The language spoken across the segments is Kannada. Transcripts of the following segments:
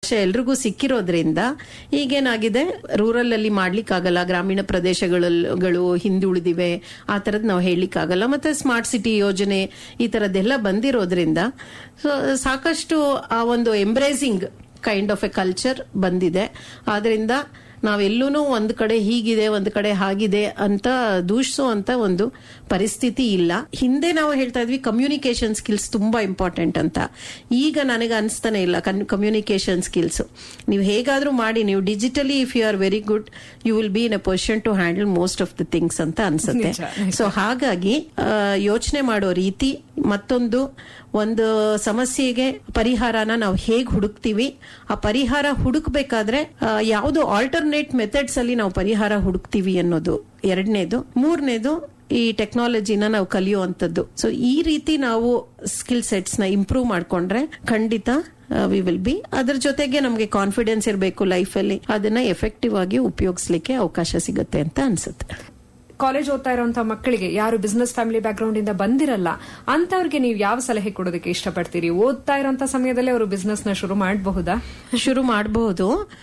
ಎಲ್ರಿಗೂ ಸಿಕ್ಕಿರೋದ್ರಿಂದ ಈಗೇನಾಗಿದೆ ರೂರಲ್ ಅಲ್ಲಿ ಮಾಡ್ಲಿಕ್ಕಾಗಲ್ಲ ಗ್ರಾಮೀಣ ಪ್ರದೇಶಗಳು ಹಿಂದುಳಿದಿವೆ ಆ ತರದ್ ನಾವು ಹೇಳಲಿಕ್ಕಾಗಲ್ಲ ಮತ್ತೆ ಸ್ಮಾರ್ಟ್ ಸಿಟಿ ಯೋಜನೆ ಈ ತರದ್ದೆಲ್ಲ ಬಂದಿರೋದ್ರಿಂದ ಸೊ ಸಾಕಷ್ಟು ಆ ಒಂದು embracing kind of a culture ಬಂದಿದೆ ಆದ್ರಿಂದ ನಾವೆಲ್ಲೂ ಒಂದ್ ಕಡೆ ಹೀಗಿದೆ ಒಂದ್ ಕಡೆ ಹಾಗಿದೆ ಅಂತ ದೂಷಿಸೋ ಅಂತ ಒಂದು ಪರಿಸ್ಥಿತಿ ಇಲ್ಲ ಹಿಂದೆ ನಾವು ಹೇಳ್ತಾ ಇದ್ವಿ ಕಮ್ಯುನಿಕೇಶನ್ ಸ್ಕಿಲ್ಸ್ ತುಂಬಾ ಇಂಪಾರ್ಟೆಂಟ್ ಅಂತ ಈಗ ನನಗೆ ಅನಿಸ್ತಾನೆ ಇಲ್ಲ ಕಮ್ಯುನಿಕೇಶನ್ ಸ್ಕಿಲ್ಸ್ ನೀವು ಹೇಗಾದ್ರೂ ಮಾಡಿ ನೀವು digitally if you are very good you will be in a position to handle most of the things ಅಂತ ಅನ್ಸುತ್ತೆ ನಿಜ, ಸೊ ಹಾಗಾಗಿ ಯೋಚನೆ ಮಾಡೋ ರೀತಿ ಮತ್ತೊಂದು ಒಂದು ಸಮಸ್ಯೆಗೆ ಪರಿಹಾರನ ನಾವು ಹೇಗ್ ಹುಡುಕ್ತಿವಿ ಆ ಪರಿಹಾರ ಹುಡುಕ್ಬೇಕಾದ್ರೆ ಆ, ಯಾವ್ದು ಆಲ್ಟರ್ನೇಟ್ ಮೆಥಡ್ಸ್ ಅಲ್ಲಿ ನಾವು ಪರಿಹಾರ ಹುಡುಕ್ತಿವಿ ಅನ್ನೋದು ಎರಡನೇದು ಮೂರನೇದು ಈ ಟೆಕ್ನಾಲಜಿನ ನಾವು ಕಲಿಯುವಂತದ್ದು ಸೊ ಈ ರೀತಿ ನಾವು ಸ್ಕಿಲ್ ಸೆಟ್ಸ್ ನ ಇಂಪ್ರೂವ್ ಮಾಡ್ಕೊಂಡ್ರೆ ಖಂಡಿತ ವಿ ವಿಲ್ ಬಿ ಅದ್ರ ಜೊತೆಗೆ ನಮಗೆ ಕಾನ್ಫಿಡೆನ್ಸ್ ಇರಬೇಕು ಲೈಫಲ್ಲಿ ಅದನ್ನ ಎಫೆಕ್ಟಿವ್ ಆಗಿ ಉಪಯೋಗಿಸ್ಲಿಕ್ಕೆ ಅವಕಾಶ ಸಿಗುತ್ತೆ ಅಂತ ಅನ್ಸುತ್ತೆ ಕಾಲೇಜ್ ಓದ್ತಾ ಇರುವಂತಹ ಮಕ್ಕಳಿಗೆ ಯಾರು ಬಿಸ್ನೆಸ್ ಫ್ಯಾಮಿಲಿ ಬ್ಯಾಕ್ ಗ್ರೌಂಡ್ ಇಂದ ಬಂದಿರಲ್ಲ ಅಂತವ್ರಿಗೆ ನೀವು ಯಾವ ಸಲಹೆ ಕೊಡೋದಕ್ಕೆ ಇಷ್ಟಪಡ್ತೀರಿ ಓದ್ತಾ ಇರುವಂತ ಸಮಯದಲ್ಲೇ ಅವರು ಬಿಸ್ನೆಸ್ ನ ಶುರು ಮಾಡಬಹುದಾ ಶುರು ಮಾಡಬಹುದು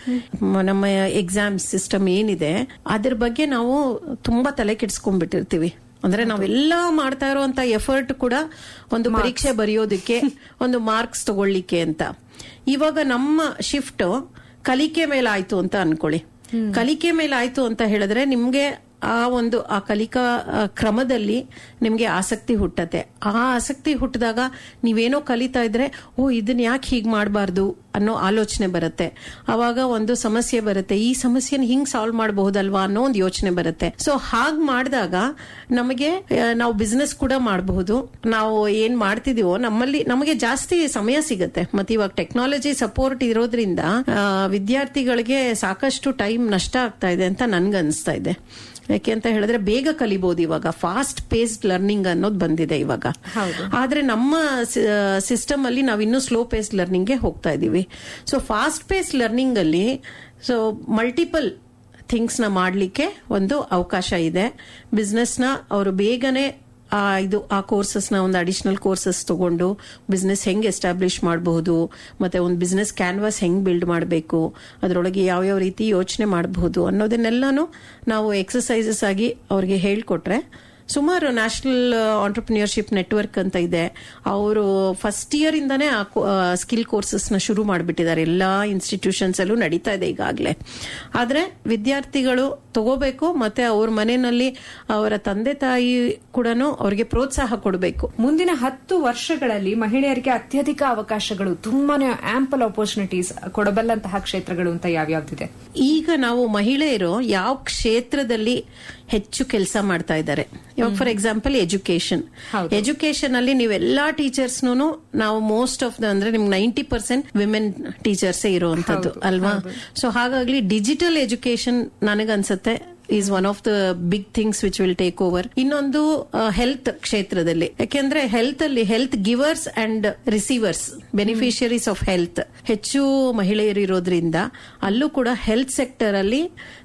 ನಮ್ಮ ಎಕ್ಸಾಮ್ ಸಿಸ್ಟಮ್ ಏನಿದೆ ಅದ್ರ ಬಗ್ಗೆ ನಾವು ತುಂಬಾ ತಲೆ ಕೆಡ್ಸ್ಕೊಂಡ್ಬಿಟ್ಟಿರ್ತೀವಿ ಅಂದ್ರೆ ನಾವೆಲ್ಲ ಮಾಡ್ತಾ ಇರುವಂತ ಎಫರ್ಟ್ ಕೂಡ ಒಂದು ಪರೀಕ್ಷೆ ಬರೆಯೋದಕ್ಕೆ ಒಂದು ಮಾರ್ಕ್ಸ್ ತಗೊಳ್ಳಿಕ್ಕೆ ಅಂತ ಇವಾಗ ನಮ್ಮ ಶಿಫ್ಟ್ ಕಲಿಕೆ ಮೇಲೆ ಆಯ್ತು ಅಂತ ಅನ್ಕೊಳ್ಳಿ ಕಲಿಕೆ ಮೇಲೆ ಆಯ್ತು ಅಂತ ಹೇಳಿದ್ರೆ ನಿಮ್ಗೆ ಆ ಒಂದು ಆ ಕಲಿಕಾ ಆ, ಕ್ರಮದಲ್ಲಿ ನಿಮ್ಗೆ ಆಸಕ್ತಿ ಹುಟ್ಟತ್ತೆ ಆ ಆಸಕ್ತಿ ಹುಟ್ಟಿದಾಗ ನೀವೇನೋ ಕಲಿತಾ ಇದ್ರೆ ಓ ಇದನ್ನ ಯಾಕೆ ಹೀಗ್ ಮಾಡಬಾರ್ದು ಅನ್ನೋ ಆಲೋಚನೆ ಬರುತ್ತೆ ಅವಾಗ ಒಂದು ಸಮಸ್ಯೆ ಬರುತ್ತೆ ಈ ಸಮಸ್ಯೆನ ಹಿಂಗ್ ಸಾಲ್ವ್ ಮಾಡಬಹುದಲ್ವಾ ಅನ್ನೋ ಒಂದು ಯೋಚನೆ ಬರುತ್ತೆ ಸೊ ಹಾಗ್ ಮಾಡಿದಾಗ ನಮಗೆ ಆ, ನಾವು ಬಿಸ್ನೆಸ್ ಕೂಡ ಮಾಡಬಹುದು ನಾವು ಏನ್ ಮಾಡ್ತಿದೀವೋ ನಮ್ಮಲ್ಲಿ ನಮಗೆ ಜಾಸ್ತಿ ಸಮಯ ಸಿಗುತ್ತೆ ಮತ್ತೆ ಇವಾಗ ಟೆಕ್ನಾಲಜಿ ಸಪೋರ್ಟ್ ಇರೋದ್ರಿಂದ ಆ, ವಿದ್ಯಾರ್ಥಿಗಳಿಗೆ ಸಾಕಷ್ಟು ಟೈಮ್ ನಷ್ಟ ಆಗ್ತಾ ಇದೆ ಅಂತ ನನ್ಗನ್ಸ್ತಾ ಇದೆ ಯಾಕೆ ಅಂತ ಹೇಳಿದ್ರೆ ಬೇಗ ಕಲಿಬಹುದು ಇವಾಗ ಫಾಸ್ಟ್ ಪೇಸ್ಡ್ ಲರ್ನಿಂಗ್ ಅನ್ನೋದು ಬಂದಿದೆ ಇವಾಗ ಆದ್ರೆ ನಮ್ಮ ಸಿಸ್ಟಮ್ ಅಲ್ಲಿ ನಾವು ಇನ್ನೂ ಸ್ಲೋ ಪೇಸ್ಡ್ ಲರ್ನಿಂಗ್ ಗೆ ಹೋಗ್ತಾ ಇದೀವಿ ಸೊ ಫಾಸ್ಟ್ ಪೇಸ್ಡ್ ಲರ್ನಿಂಗ್ ಅಲ್ಲಿ ಸೊ ಮಲ್ಟಿಪಲ್ ಥಿಂಗ್ಸ್ ನ ಮಾಡ್ಲಿಕ್ಕೆ ಒಂದು ಅವಕಾಶ ಇದೆ ಬಿಸ್ನೆಸ್ ನ ಅವರು ಬೇಗನೆ ಆ ಇದು ಆ ಕೋರ್ಸಸ್ ನ ಒಂದು ಅಡಿಷನಲ್ ಕೋರ್ಸಸ್ ತಗೊಂಡು ಬಿಸ್ನೆಸ್ ಹೆಂಗ್ ಎಸ್ಟಾಬ್ಲಿಷ್ ಮಾಡಬಹುದು ಮತ್ತೆ ಒಂದು ಬಿಸ್ನೆಸ್ ಕ್ಯಾನ್ವಾಸ್ ಹೆಂಗ್ ಬಿಲ್ಡ್ ಮಾಡಬೇಕು ಅದರೊಳಗೆ ಯಾವ್ಯಾವ ರೀತಿ ಯೋಚನೆ ಮಾಡಬಹುದು ಅನ್ನೋದನ್ನೆಲ್ಲಾನು ನಾವು ಎಕ್ಸಸೈಸಸ್ ಆಗಿ ಅವ್ರಿಗೆ ಹೇಳ್ಕೊಟ್ರೆ ಸುಮಾರು ನ್ಯಾಷನಲ್ ಆಂಟರ್ಪ್ರಿನಿಯರ್ಶಿಪ್ ನೆಟ್ವರ್ಕ್ ಅಂತ ಇದೆ ಅವರು ಫಸ್ಟ್ ಇಯರ್ ಇಂದಾನೇ ಆ ಸ್ಕಿಲ್ ಕೋರ್ಸಸ್ ನ ಶುರು ಮಾಡಿಬಿಟ್ಟಿದ್ದಾರೆ ಎಲ್ಲಾ ಇನ್ಸ್ಟಿಟ್ಯೂಷನ್ಸ್ ಅಲ್ಲೂ ನಡೀತಾ ಇದೆ ಈಗಾಗಲೇ ಆದ್ರೆ ವಿದ್ಯಾರ್ಥಿಗಳು ತಗೋಬೇಕು ಮತ್ತೆ ಅವ್ರ ಮನೆಯಲ್ಲಿ ಅವರ ತಂದೆ ತಾಯಿ ಕೂಡ ಅವ್ರಿಗೆ ಪ್ರೋತ್ಸಾಹ ಕೊಡಬೇಕು ಮುಂದಿನ ಹತ್ತು ವರ್ಷಗಳಲ್ಲಿ ಮಹಿಳೆಯರಿಗೆ ಅತ್ಯಧಿಕ ಅವಕಾಶಗಳು ತುಂಬಾನೇ ಆಂಪಲ್ ಆಪರ್ಚುನಿಟೀಸ್ ಕೊಡಬಲ್ಲಂತಹ ಕ್ಷೇತ್ರಗಳು ಅಂತ ಯಾವ್ಯಾವ್ದಿದೆ ಈಗ ನಾವು ಮಹಿಳೆಯರು ಯಾವ ಕ್ಷೇತ್ರದಲ್ಲಿ ಹೆಚ್ಚು ಕೆಲಸ ಮಾಡ್ತಾ ಇದ್ದಾರೆ ಇವಾಗ ಫಾರ್ ಎಕ್ಸಾಂಪಲ್ ಎಜುಕೇಶನ್ ಹೌದು. ಎಜುಕೇಶನ್ ಅಲ್ಲಿ ನೀವೆಲ್ಲಾ ಟೀಚರ್ಸ್ ನಾವು ಮೋಸ್ಟ್ ಆಫ್ ದ ಅಂದ್ರೆ ನಿಮ್ಗೆ ನೈಂಟಿ ಪರ್ಸೆಂಟ್ ವಿಮೆನ್ ಟೀಚರ್ಸ್ ಇರುವಂತದ್ದು ಹೌದು, ಅಲ್ವಾ ಹೌದು. ಸೊ ಹಾಗಾಗಿ ಡಿಜಿಟಲ್ ಎಜುಕೇಶನ್ ನನಗನ್ಸುತ್ತೆ is one of the big things which will take over ಇನ್ನೊಂದು ಹೆಲ್ತ್ ಕ್ಷೇತ್ರದಲ್ಲಿ ಯಾಕೆಂದ್ರೆ ಹೆಲ್ತ್ ಅಲ್ಲಿ health givers and receivers beneficiaries of health ಹೆಚ್ಚು ಮಹಿಳೆಯರು ಇರೋದ್ರಿಂದ ಅಲ್ಲೂ ಕೂಡ ಹೆಲ್ತ್ ಸೆಕ್ಟರ್ ಅಲ್ಲಿ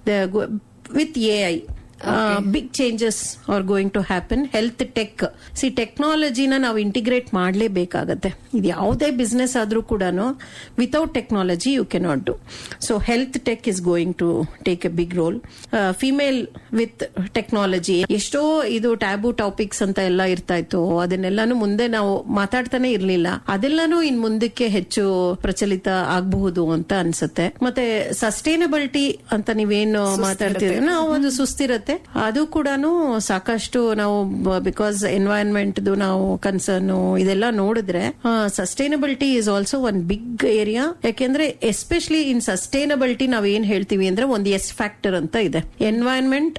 with A I big changes are going to happen health tech C ಟೆಕ್ನಾಲಜಿನ ನಾವು ಇಂಟಿಗ್ರೇಟ್ ಮಾಡಲೇಬೇಕಾಗತ್ತೆ ಇದು ಯಾವುದೇ ಬಿಸ್ನೆಸ್ ಆದ್ರೂ ಕೂಡ without technology you cannot do so health tech is going to take a big role female with technology ಎಷ್ಟೋ ಇದು ಟ್ಯಾಬು ಟಾಪಿಕ್ಸ್ ಅಂತ ಎಲ್ಲ ಇರ್ತಾ ಇತ್ತು ಅದನ್ನೆಲ್ಲಾನು ಮುಂದೆ ನಾವು ಮಾತಾಡ್ತಾನೆ ಇರ್ಲಿಲ್ಲ ಅದೆಲ್ಲಾನು ಇನ್ ಮುಂದಕ್ಕೆ ಹೆಚ್ಚು ಪ್ರಚಲಿತ ಆಗಬಹುದು ಅಂತ ಅನ್ಸುತ್ತೆ ಮತ್ತೆ ಸಸ್ಟೈನಬಿಲಿಟಿ ಅಂತ ನೀವೇನು ಮಾತಾಡ್ತಿದ್ರೆ ನಾವು ಒಂದು ಸುಸ್ಥಿರತೆ ಅದು ಕೂಡ ಸಾಕಷ್ಟು ನಾವು ಬಿಕಾಸ್ ಎನ್ವೈರನ್ಮೆಂಟ್ ನಾವು ಕನ್ಸರ್ನ್ ಇದೆಲ್ಲ ನೋಡಿದ್ರೆ sustainability is also one big area ಯಾಕೆಂದ್ರೆ ಎಸ್ಪೆಷಲಿ ಇನ್ ಸಸ್ಟೈನಬಿಲಿಟಿ ನಾವ್ ಏನ್ ಹೇಳ್ತೀವಿ ಅಂದ್ರೆ ಒಂದು ಎಸ್ ಫ್ಯಾಕ್ಟರ್ ಅಂತ ಇದೆ environment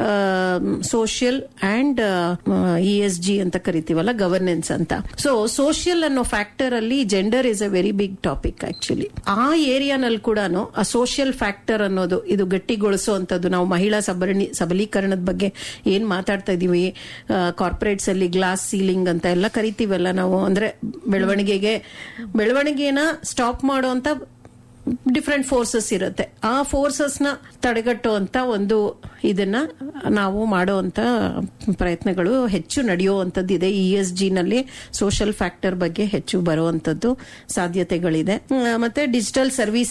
social and E S G ಅಂತ ಕರಿತೀವಲ್ಲ ಗವರ್ನೆನ್ಸ್ ಅಂತ ಸೊ ಸೋಷಿಯಲ್ ಅನ್ನೋ ಫ್ಯಾಕ್ಟರ್ ಅಲ್ಲಿ gender is a very big topic actually ಆ ಏರಿಯಾನಲ್ಲಿ ಕೂಡ ಆ ಸೋಷಿಯಲ್ ಫ್ಯಾಕ್ಟರ್ ಅನ್ನೋದು ಇದು ಗಟ್ಟಿಗೊಳಿಸುವಂತದ್ದು ನಾವು ಮಹಿಳಾ ಸಬರಣಿ ಸಬಲೀಕರಣದ ಬಗ್ಗೆ ಏನ್ ಮಾತಾಡ್ತಾ ಇದೀವಿ ಕಾರ್ಪೊರೇಟ್ಸ್ ಅಲ್ಲಿ ಗ್ಲಾಸ್ ಸೀಲಿಂಗ್ ಅಂತ ಎಲ್ಲ ಕರಿತೀವಲ್ಲ ನಾವು ಅಂದ್ರೆ ಬೆಳವಣಿಗೆಗೆ ಬೆಳವಣಿಗೆನ ಸ್ಟಾಪ್ ಮಾಡುವಂತ ಡಿಫ್ರೆಂಟ್ ಫೋರ್ಸಸ್ ಇರುತ್ತೆ ಆ ಫೋರ್ಸಸ್ ನ ತಡೆಗಟ್ಟುವಂತ ಒಂದು ಇದನ್ನ ನಾವು ಮಾಡುವಂತ ಪ್ರಯತ್ನಗಳು ಹೆಚ್ಚು ನಡೆಯುವಂತದ್ದಿದೆ ಇ ಎಸ್ ಜಿ ನಲ್ಲಿ ಸೋಷಿಯಲ್ ಫ್ಯಾಕ್ಟರ್ ಬಗ್ಗೆ ಹೆಚ್ಚು ಬರುವಂತದ್ದು ಸಾಧ್ಯತೆಗಳಿದೆ ಹ್ಮ್, ಮತ್ತೆ ಡಿಜಿಟಲ್ ಸರ್ವಿಸ್